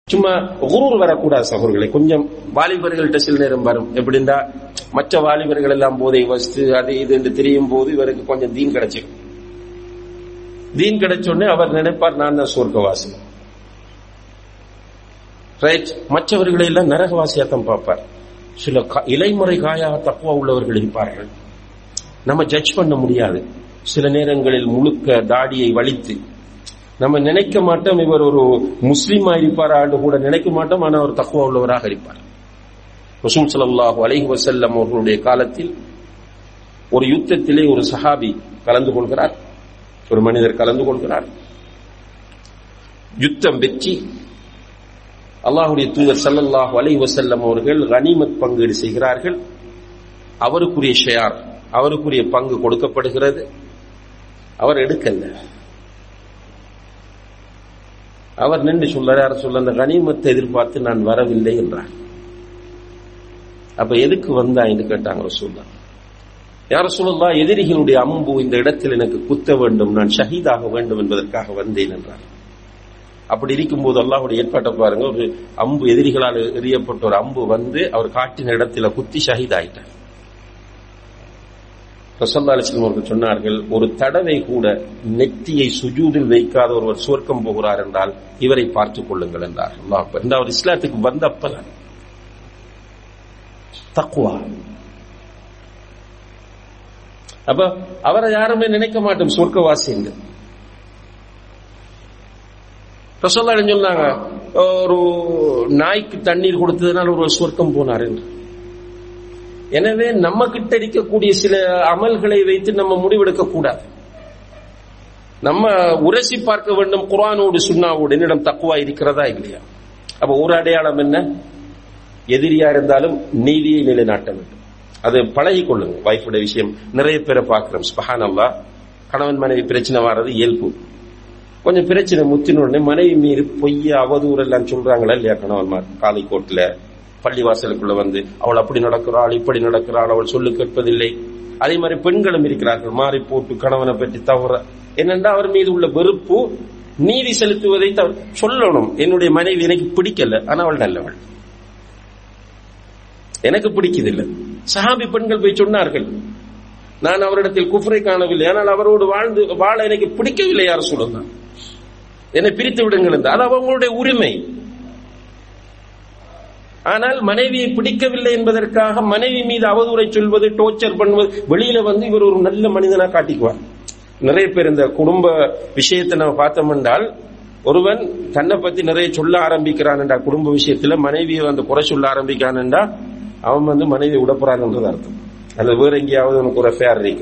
சும்மா குரூர் வரக்கூடாது சகோதரர்களை கொஞ்சம் வாலிபர்கள்ட்ட சில நேரம் வரும் எப்படின்னா மற்ற வாலிபர்கள் எல்லாம் போதை வஸ்து அது இது என்று தெரியும் போது இவருக்கு கொஞ்சம் தீன் கிடைச்சிடும் தீன் கிடைச்ச உடனே அவர் நினைப்பார் நான் தான் சொர்க்கவாசி ரைட் மற்றவர்களை எல்லாம் நரகவாசியாத்தான் பார்ப்பார் சில இலைமுறை காயாக தப்புவா உள்ளவர்கள் இருப்பார்கள் நம்ம ஜட்ஜ் பண்ண முடியாது சில நேரங்களில் முழுக்க தாடியை வலித்து நம்ம நினைக்க மாட்டோம் இவர் ஒரு முஸ்லீமா இருப்பாரான்னு கூட நினைக்க மாட்டோம் ஆனால் அவர் தக்குவா உள்ளவராக இருப்பார் ரசூல் சல்லாஹூ அலைஹி வசல்லம் அவர்களுடைய காலத்தில் ஒரு யுத்தத்திலே ஒரு சஹாபி கலந்து கொள்கிறார் ஒரு மனிதர் கலந்து கொள்கிறார் யுத்தம் வெற்றி அல்லாஹுடைய தூதர் சல்லல்லாஹு அலைஹி வசல்லம் அவர்கள் கனிமத் பங்கீடு செய்கிறார்கள் அவருக்குரிய ஷேர் அவருக்குரிய பங்கு கொடுக்கப்படுகிறது அவர் எடுக்கல அவர் நின்று சொல்றார் சொல்ல அந்த கனிமத்தை எதிர்பார்த்து நான் வரவில்லை என்றார் அப்ப எதுக்கு வந்தா என்று கேட்டாங்க சொல்ல யார சொல்லா எதிரிகளுடைய அம்பு இந்த இடத்தில் எனக்கு குத்த வேண்டும் நான் ஷஹீதாக வேண்டும் என்பதற்காக வந்தேன் என்றார் அப்படி இருக்கும்போது அல்லாஹுடைய ஏற்பாட்டை பாருங்க ஒரு அம்பு எதிரிகளால் எறியப்பட்ட ஒரு அம்பு வந்து அவர் காட்டின இடத்துல குத்தி ஷஹீதாயிட்டார் ரசல்லா அலிஸ்லம் அவர்கள் சொன்னார்கள் ஒரு தடவை கூட நெத்தியை சுஜூதில் வைக்காத ஒருவர் சுவர்க்கம் போகிறார் என்றால் இவரை பார்த்துக் கொள்ளுங்கள் என்றார் அல்லாஹ் இந்த அவர் இஸ்லாத்துக்கு வந்த அப்பதான் தக்குவா அப்ப அவரை யாருமே நினைக்க மாட்டோம் சொர்க்கவாசி என்று ரசல்லா சொன்னாங்க ஒரு நாய்க்கு தண்ணீர் கொடுத்ததுனால ஒரு சொர்க்கம் போனார் என்று எனவே நம்ம கிட்ட இருக்கக்கூடிய சில அமல்களை வைத்து நம்ம முடிவெடுக்க கூடாது நம்ம உரசி பார்க்க வேண்டும் குரானோடு சுண்ணாவோடு என்னிடம் தக்குவா இருக்கிறதா இல்லையா அப்ப ஒரு அடையாளம் என்ன எதிரியா இருந்தாலும் நீதியை நிலைநாட்ட வேண்டும் அது பழகி கொள்ளுங்க வைஃபுடைய விஷயம் நிறைய பேரை பார்க்கிறோம் ஸ்பஹான் அல்லா கணவன் மனைவி பிரச்சனை வர்றது இயல்பு கொஞ்சம் பிரச்சனை முத்தின உடனே மனைவி மீறி பொய்ய அவதூறு எல்லாம் சொல்றாங்களா இல்லையா கணவன்மார் காலைக்கோட்டில் பள்ளிவாசலுக்குள்ள வந்து அவள் அப்படி நடக்கிறாள் இப்படி நடக்கிறாள் அவள் சொல்லு கேட்பதில்லை அதே மாதிரி பெண்களும் இருக்கிறார்கள் மாறி போட்டு கணவனை பற்றி தவற என்னென்றா அவர் மீது உள்ள வெறுப்பு நீதி செலுத்துவதை சொல்லணும் என்னுடைய மனைவி எனக்கு பிடிக்கல ஆனா அவள் நல்லவள் எனக்கு பிடிக்குதில்லை சஹாபி பெண்கள் போய் சொன்னார்கள் நான் அவரிடத்தில் குஃப்ரை காணவில்லை ஆனால் அவரோடு வாழ்ந்து வாழ எனக்கு பிடிக்கவில்லை யார் சொல்லுங்க என்னை பிரித்து விடுங்கள் என்று அது அவங்களுடைய உரிமை ஆனால் மனைவியை பிடிக்கவில்லை என்பதற்காக மனைவி மீது அவதூறை சொல்வது டோர்ச்சர் பண்ணுவது வெளியில வந்து இவர் ஒரு நல்ல மனிதனா காட்டிக்குவார் நிறைய பேர் இந்த குடும்ப விஷயத்தை நம்ம பார்த்தோம் என்றால் ஒருவன் தன்னை பத்தி நிறைய சொல்ல ஆரம்பிக்கிறான் என்றா குடும்ப விஷயத்துல மனைவியை வந்து குறை சொல்ல ஆரம்பிக்கிறான் என்றா அவன் வந்து மனைவி விடப்போறான்ன்றது அர்த்தம் அல்லது வேற எங்கேயாவது உனக்கு ஒரு அஃபேர் இருக்கு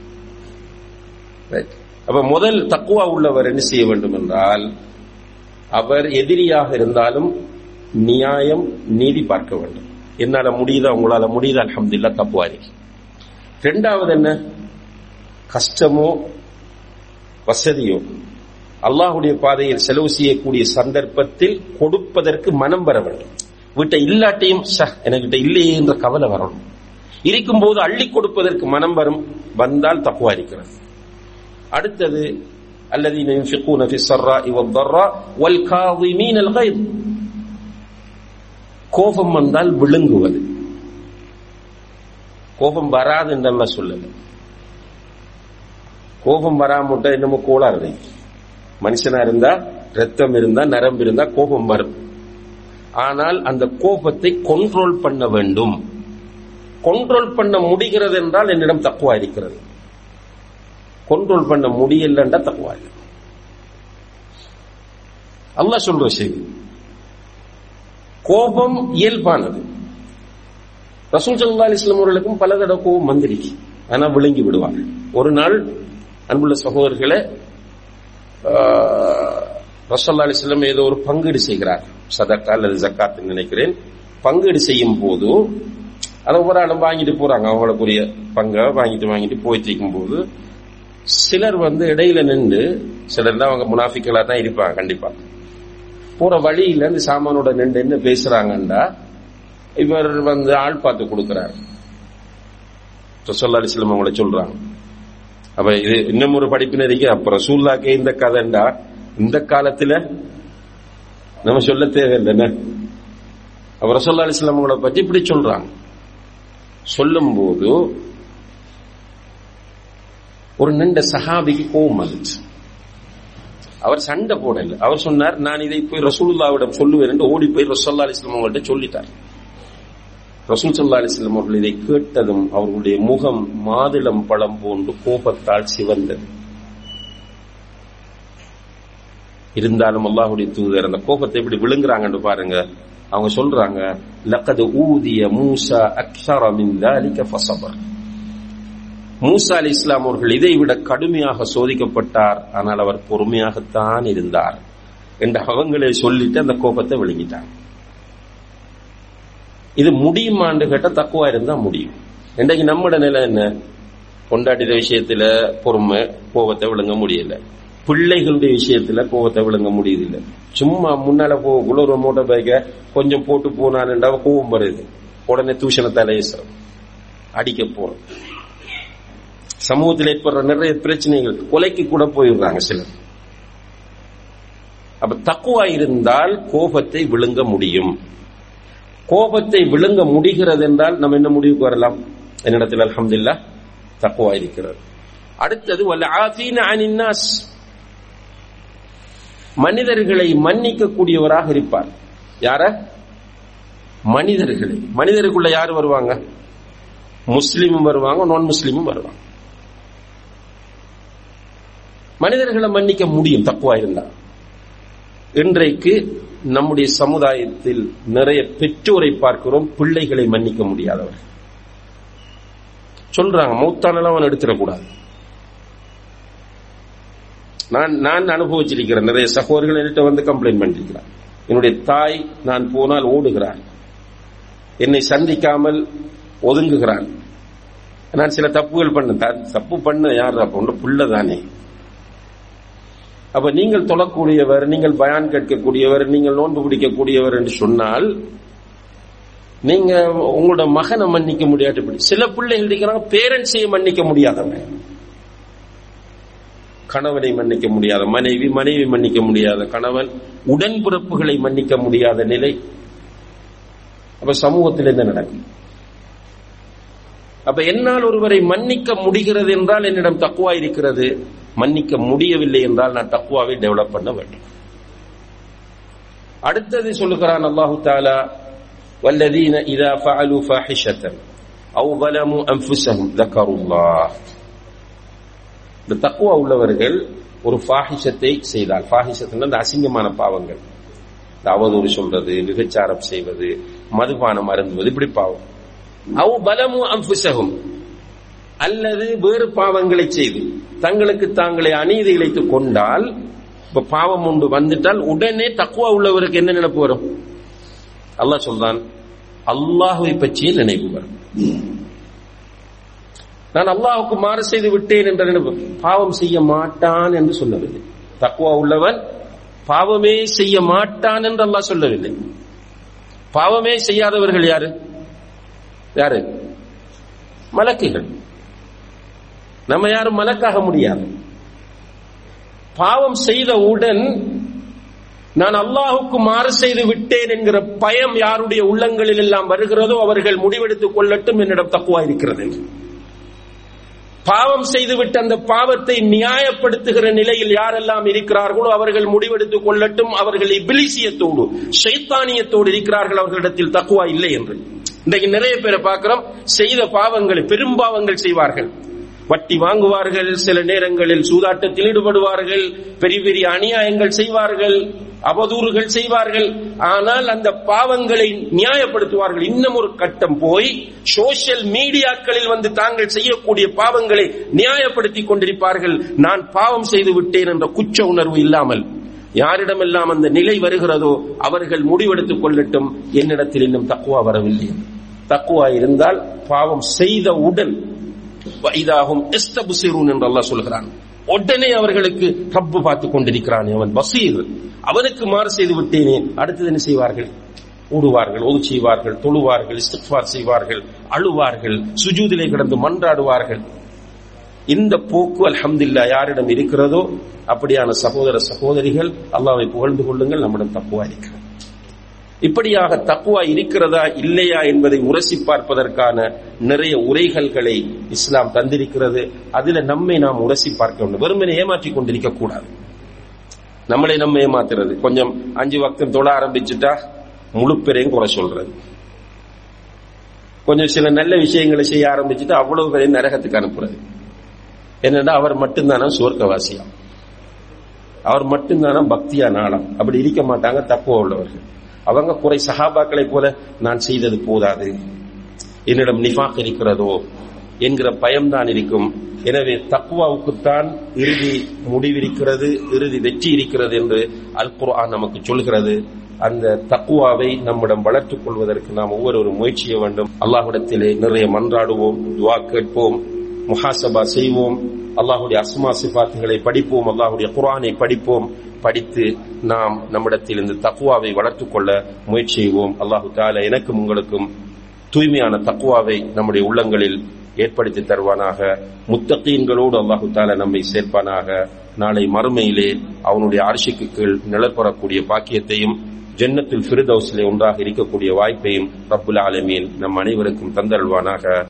அப்ப முதல் தக்குவா உள்ளவர் என்ன செய்ய வேண்டும் என்றால் அவர் எதிரியாக இருந்தாலும் நியாயம் நீதி பார்க்க வேண்டும் என்னால முடியுதா உங்களால முடியுதா அலமதுல்லா தப்புவாரி ரெண்டாவது என்ன கஷ்டமோ வசதியோ அல்லாஹுடைய பாதையில் செலவு செய்யக்கூடிய சந்தர்ப்பத்தில் கொடுப்பதற்கு மனம் வர வேண்டும் வீட்டை இல்லாட்டையும் என்கிட்ட இல்லையே என்ற கவலை வரணும் இருக்கும் போது அள்ளி கொடுப்பதற்கு மனம் வரும் வந்தால் தப்புவா இருக்கிறது அடுத்தது الذين ينفقون في السراء والضراء والكاظمين الغيظ கோபம் வந்தால் விழுங்குவது கோபம் வராது என்றெல்லாம் சொல்லல கோபம் வராமட்ட என்னமோ கோளாறு மனுஷனா இருந்தா ரத்தம் இருந்தா நரம்பு இருந்தா கோபம் வரும் ஆனால் அந்த கோபத்தை கொண்ட்ரோல் பண்ண வேண்டும் கொண்ட்ரோல் பண்ண முடிகிறது என்றால் என்னிடம் தக்குவா இருக்கிறது கொண்ட்ரோல் பண்ண முடியலன்றா தக்குவா இல்லை அல்லா சொல்ற செய்தி கோபம் இயல்பானது ரசூல் சல்லா அலிஸ்லாம் அவர்களுக்கும் பல தடவை கோபம் வந்துருச்சு ஆனா விளங்கி விடுவார் ஒரு நாள் அன்புள்ள சகோதரர்களை ரசல்லா அலிஸ்லாம் ஏதோ ஒரு பங்கீடு செய்கிறார் சதக்கா அல்லது ஜக்காத்து நினைக்கிறேன் பங்கீடு செய்யும் போது அதை ஒரு ஆளும் வாங்கிட்டு போறாங்க அவங்களுக்குரிய பங்கை வாங்கிட்டு வாங்கிட்டு போயிட்டு இருக்கும் போது சிலர் வந்து இடையில நின்று சிலர் தான் அவங்க முனாஃபிக்கலா தான் இருப்பாங்க கண்டிப்பா போற வழியில இந்த சாமானோட நின்று என்ன பேசுறாங்கண்டா இவர் வந்து ஆள் பார்த்து கொடுக்கிறார் சொல்லா அலிஸ்லாம் அவங்கள சொல்றாங்க அப்ப இது இன்னும் ஒரு படிப்பினருக்கு அப்ப ரசூல்லாக்கே இந்த கதைண்டா இந்த காலத்துல நம்ம சொல்ல தேவையில்லைன்னு அவர் ரசோல்லா அலிஸ்லாம் அவங்கள பற்றி இப்படி சொல்றாங்க சொல்லும் போது ஒரு நின்ற சஹாபிக்கு கோபம் வந்துச்சு அவர் சண்டை போடல அவர் சொன்னார் நான் இதை போய் ரசூலுல்லாவிடம் சொல்லுவேன் என்று ஓடி போய் ரசோல்லா அலிஸ்லாம் அவங்கள்ட்ட சொல்லிட்டார் ரசூல் சல்லா அலிஸ்லாம் அவர்கள் இதை கேட்டதும் அவர்களுடைய முகம் மாதுளம் பழம் போன்று கோபத்தால் சிவந்தது இருந்தாலும் அல்லாஹுடைய தூதர் அந்த கோபத்தை எப்படி விழுங்குறாங்கன்னு பாருங்க அவங்க சொல்றாங்க லக்கது ஊதிய மூசா அக்ஷர மின் தாலிக ஃபஸபர் மூசா அலி இஸ்லாம் அவர்கள் இதை விட கடுமையாக சோதிக்கப்பட்டார் ஆனால் அவர் பொறுமையாகத்தான் இருந்தார் என்று அவங்களே சொல்லிட்டு அந்த கோபத்தை விழுங்கிட்டாங்க இது முடியுமான்னு கேட்டா தக்குவா இருந்தா முடியும் இன்றைக்கு நம்மட நிலை என்ன கொண்டாடிற விஷயத்துல பொறுமை கோபத்தை விழுங்க முடியல பிள்ளைகளுடைய விஷயத்துல கோபத்தை விழுங்க முடியுதில்ல சும்மா முன்னால போ குளோர் மோட்டார் பைக்க கொஞ்சம் போட்டு போனான்டா கோபம் வருது உடனே தூஷண தலையசம் அடிக்க போறோம் சமூகத்தில் ஏற்படுற நிறைய பிரச்சனைகள் கொலைக்கு கூட போயிடுறாங்க சிலர் அப்ப தக்குவா இருந்தால் கோபத்தை விழுங்க முடியும் கோபத்தை விழுங்க முடிகிறது என்றால் நம்ம என்ன முடிவுக்கு வரலாம் என்னிடத்தில் அலமதுல்லா தக்குவா இருக்கிறது அடுத்தது வல்ல ஆஃபீன அனின்னாஸ் மனிதர்களை மன்னிக்க கூடியவராக இருப்பார் யார மனிதர்களை மனிதருக்குள்ள யார் வருவாங்க முஸ்லீமும் வருவாங்க நான் முஸ்லீமும் வருவாங்க மனிதர்களை மன்னிக்க முடியும் தக்குவா இருந்தா இன்றைக்கு நம்முடைய சமுதாயத்தில் நிறைய பெற்றோரை பார்க்கிறோம் பிள்ளைகளை மன்னிக்க முடியாதவர் சொல்றாங்க மௌத்தானெல்லாம் அவன் எடுத்துடக்கூடாது நான் நான் அனுபவிச்சிருக்கிறேன் நிறைய சகோதரர்கள் என்கிட்ட வந்து கம்ப்ளைண்ட் பண்ணிருக்கிறார் என்னுடைய தாய் நான் போனால் ஓடுகிறார் என்னை சந்திக்காமல் ஒதுங்குகிறான் நான் சில தப்புகள் பண்ண தப்பு பண்ண யார் அப்ப ஒன்று புள்ள தானே அப்ப நீங்கள் தொழக்கூடியவர் நீங்கள் பயான் கேட்கக்கூடியவர் நீங்கள் நோன்பு பிடிக்கக்கூடியவர் என்று சொன்னால் நீங்க உங்களோட மகனை மன்னிக்க முடியாது சில பிள்ளைகள் இருக்கிறாங்க பேரண்ட்ஸையே மன்னிக்க முடியாதவங்க கணவனை மன்னிக்க முடியாத மனைவி மனைவி மன்னிக்க முடியாத கணவன் உடன்பிறப்புகளை மன்னிக்க முடியாத நிலை அப்ப சமூகத்தில் என்ன நடக்கும் அப்ப என்னால் ஒருவரை மன்னிக்க முடிகிறது என்றால் என்னிடம் தக்குவா இருக்கிறது மன்னிக்க முடியவில்லை என்றால் நான் தக்குவாவை டெவலப் பண்ண வேண்டும் அடுத்தது சொல்லுகிறான் அல்லாஹு தாலா والذين إذا فعلوا فاحشة أو ظلموا أنفسهم ذكروا الله இந்த தக்குவா உள்ளவர்கள் ஒரு பாகிஷத்தை செய்தால் பாகிஷத்துல அந்த அசிங்கமான பாவங்கள் இந்த அவதூறு சொல்றது விபச்சாரம் செய்வது மதுபானம் அருந்துவது இப்படி பாவம் அவ் பலமு அம்புசகும் அல்லது வேறு பாவங்களை செய்து தங்களுக்கு தாங்களே அநீதி இழைத்துக் கொண்டால் இப்ப பாவம் ஒன்று வந்துட்டால் உடனே தக்குவா உள்ளவருக்கு என்ன நினைப்பு வரும் அல்லாஹ் சொல்றான் அல்லாஹுவை பற்றிய நினைவு வரும் நான் அல்லாஹுக்கு மாறு செய்து விட்டேன் என்ற நினைவு பாவம் செய்ய மாட்டான் என்று சொல்லவில்லை தக்குவா உள்ளவன் பாவமே செய்ய மாட்டான் என்று அல்லாஹ் சொல்லவில்லை பாவமே செய்யாதவர்கள் யாரு யாரு மலக்குகள் நம்ம யாரும் மலக்காக முடியாது பாவம் செய்தவுடன் நான் அல்லாஹுக்கு மாறு செய்து விட்டேன் என்கிற பயம் யாருடைய உள்ளங்களில் எல்லாம் வருகிறதோ அவர்கள் முடிவெடுத்துக் கொள்ளட்டும் என்னிடம் தக்குவா இருக்கிறது பாவம் செய்துவிட்டு அந்த பாவத்தை நியாயப்படுத்துகிற நிலையில் யாரெல்லாம் இருக்கிறார்களோ அவர்கள் முடிவெடுத்துக் கொள்ளட்டும் அவர்கள் இபிலிசியத்தோடு சைத்தானியத்தோடு இருக்கிறார்கள் அவர்களிடத்தில் தக்குவா இல்லை என்று இன்றைக்கு நிறைய பேரை பார்க்கிறோம் செய்த பாவங்களை பெரும்பாவங்கள் செய்வார்கள் வட்டி வாங்குவார்கள் சில நேரங்களில் சூதாட்டத்தில் ஈடுபடுவார்கள் பெரிய பெரிய அநியாயங்கள் செய்வார்கள் அவதூறுகள் செய்வார்கள் ஆனால் அந்த பாவங்களை நியாயப்படுத்துவார்கள் இன்னும் ஒரு கட்டம் போய் சோசியல் மீடியாக்களில் வந்து தாங்கள் செய்யக்கூடிய பாவங்களை நியாயப்படுத்திக் கொண்டிருப்பார்கள் நான் பாவம் செய்து விட்டேன் என்ற குற்ற உணர்வு இல்லாமல் யாரிடமெல்லாம் அந்த நிலை வருகிறதோ அவர்கள் முடிவெடுத்துக் கொள்ளட்டும் என்னிடத்தில் இன்னும் தக்குவா வரவில்லை தக்குவா இருந்தால் பாவம் செய்தவுடன் இதாகும் எஸ்தபுசிரூன் என்று அல்லாஹ் சொல்கிறான் உடனே அவர்களுக்கு ரப்பு பார்த்து கொண்டிருக்கிறான் அவன் பசீர் அவனுக்கு மாறு செய்து விட்டேனே அடுத்தது என்ன செய்வார்கள் ஓடுவார்கள் ஒது செய்வார்கள் தொழுவார்கள் இஸ்திஃபார் செய்வார்கள் அழுவார்கள் சுஜூதிலே கிடந்து மன்றாடுவார்கள் இந்த போக்கு அல்ஹம்துலில்லாஹ் யாரிடம் இருக்கிறதோ அப்படியான சகோதர சகோதரிகள் அல்லாஹ்வை புகழ்ந்து கொள்ளுங்கள் நம்மிடம் தப்புவா இருக்கிறது இப்படியாக தக்குவா இருக்கிறதா இல்லையா என்பதை உரசி பார்ப்பதற்கான நிறைய உரைகள்களை இஸ்லாம் தந்திருக்கிறது அதுல நம்மை நாம் உரசி பார்க்க வேண்டும் வெறுமனை ஏமாற்றிக் கொண்டிருக்க கூடாது நம்மளை நம்ம ஏமாத்துறது கொஞ்சம் அஞ்சு வக்தம் தொழ ஆரம்பிச்சுட்டா முழு பேரையும் குறை சொல்றது கொஞ்சம் சில நல்ல விஷயங்களை செய்ய ஆரம்பிச்சுட்டு அவ்வளவு பேரையும் நரகத்துக்கு அனுப்புறது என்னன்னா அவர் மட்டும்தானா சுவர்க்கவாசியா அவர் மட்டும்தானா பக்தியா நாளம் அப்படி இருக்க மாட்டாங்க தப்புவ உள்ளவர்கள் அவங்க குறை சஹாபாக்களை போல நான் செய்தது போதாது என்னிடம் நிஃபாக் இருக்கிறதோ என்கிற பயம்தான் இருக்கும் எனவே தக்குவாவுக்குத்தான் இறுதி முடிவிருக்கிறது இறுதி வெற்றி இருக்கிறது என்று அல் குர்ஆன் நமக்கு சொல்கிறது அந்த தக்குவாவை நம்மிடம் வளர்த்துக் கொள்வதற்கு நாம் ஒவ்வொரு முயற்சிய வேண்டும் அல்லாஹ்விடத்திலே நிறைய மன்றாடுவோம் துவா கேட்போம் முஹாசபா செய்வோம் அல்லாஹுடைய அஸ்மா சிபாத்துகளை படிப்போம் அல்லாஹுடைய குர்ஆனை படிப்போம் படித்து நாம் நம்மிடத்தில் இந்த தக்குவாவை வளர்த்துக் கொள்ள முயற்சி செய்வோம் அல்லாஹு தால எனக்கும் உங்களுக்கும் தூய்மையான தக்குவாவை நம்முடைய உள்ளங்களில் ஏற்படுத்தி தருவானாக முத்தகீன்களோடு அல்லாஹு தால நம்மை சேர்ப்பானாக நாளை மறுமையிலே அவனுடைய அரசுக்கு கீழ் நிழற்பெறக்கூடிய பாக்கியத்தையும் ஜன்னத்தில் ஃபிரிதௌஸிலே ஒன்றாக இருக்கக்கூடிய வாய்ப்பையும் ரப்புல் ஆலமீன் நம் அனைவருக்கும் தந்தருள்வானாக